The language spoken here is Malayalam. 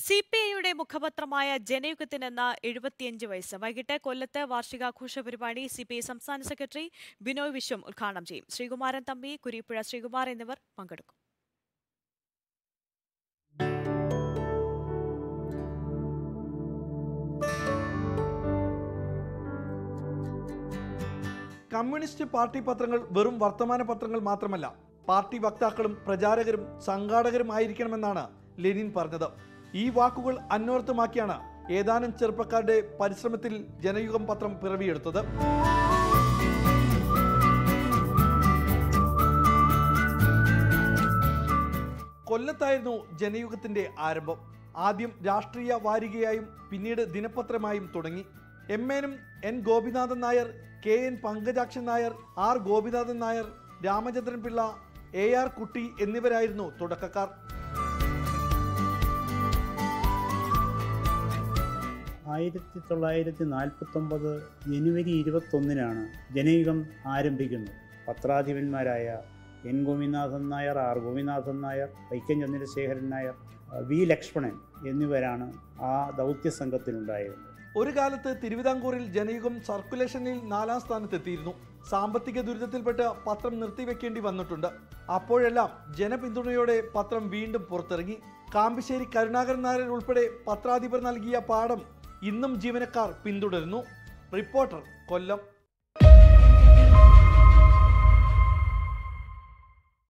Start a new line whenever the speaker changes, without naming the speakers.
സി പി ഐയുടെ മുഖപത്രമായ ജനയുഗത്തിനെന്ന എഴുപത്തിയഞ്ച് വയസ്സ് വൈകിട്ട് കൊല്ലത്ത് വാർഷികാഘോഷ പരിപാടി സി പി ഐ സംസ്ഥാന സെക്രട്ടറി ബിനോയ് വിശ്വം ഉദ്ഘാടനം ചെയ്യും ശ്രീകുമാരൻ തമ്പി കുരിപ്പുഴ ശ്രീകുമാർ എന്നിവർ പങ്കെടുക്കും
കമ്മ്യൂണിസ്റ്റ് പാർട്ടി പത്രങ്ങൾ വെറും വർത്തമാന പത്രങ്ങൾ മാത്രമല്ല പാർട്ടി വക്താക്കളും പ്രചാരകരും സംഘാടകരുമായിരിക്കണമെന്നാണ് ലെനിൻ പറഞ്ഞത് ഈ വാക്കുകൾ അന്വർത്ഥമാക്കിയാണ് ഏതാനും ചെറുപ്പക്കാരുടെ പരിശ്രമത്തിൽ ജനയുഗം പത്രം പിറവിയെടുത്തത് കൊല്ലത്തായിരുന്നു ജനയുഗത്തിന്റെ ആരംഭം ആദ്യം രാഷ്ട്രീയ വാരികയായും പിന്നീട് ദിനപത്രമായും തുടങ്ങി എം എനും N Gopinathan Nair K N Pankajakshan Nair R Gopinathan Nair Ramachandran Pillai A R Kutty എന്നിവരായിരുന്നു തുടക്കക്കാർ
ആയിരത്തി തൊള്ളായിരത്തി നാൽപ്പത്തൊമ്പത് ജനുവരി ഇരുപത്തൊന്നിനാണ് ജനയുഗം ആരംഭിക്കുന്നത് പത്രാധിപന്മാരായ N Gopinathan Nair R Gopinathan Nair Vaikom Chandrasekharan Nair V Lakshmanan എന്നിവരാണ് ആ ദൗത്യ സംഘത്തിലുണ്ടായിരുന്നത്
ഒരു കാലത്ത് തിരുവിതാംകൂറിൽ ജനയുഗം സർക്കുലേഷനിൽ നാലാം സ്ഥാനത്തെത്തിയിരുന്നു സാമ്പത്തിക ദുരിതത്തിൽപ്പെട്ട് പത്രം നിർത്തിവെക്കേണ്ടി വന്നിട്ടുണ്ട് അപ്പോഴെല്ലാം ജനപിന്തുണയോടെ പത്രം വീണ്ടും പുറത്തിറങ്ങി കാമ്പിശ്ശേരി കരുണാകരൻ നായർ ഉൾപ്പെടെ പത്രാധിപർ നൽകിയ പാഠം ഇന്നും ജീവനക്കാർ പിന്തുടരുന്നു റിപ്പോർട്ടർ കൊല്ലം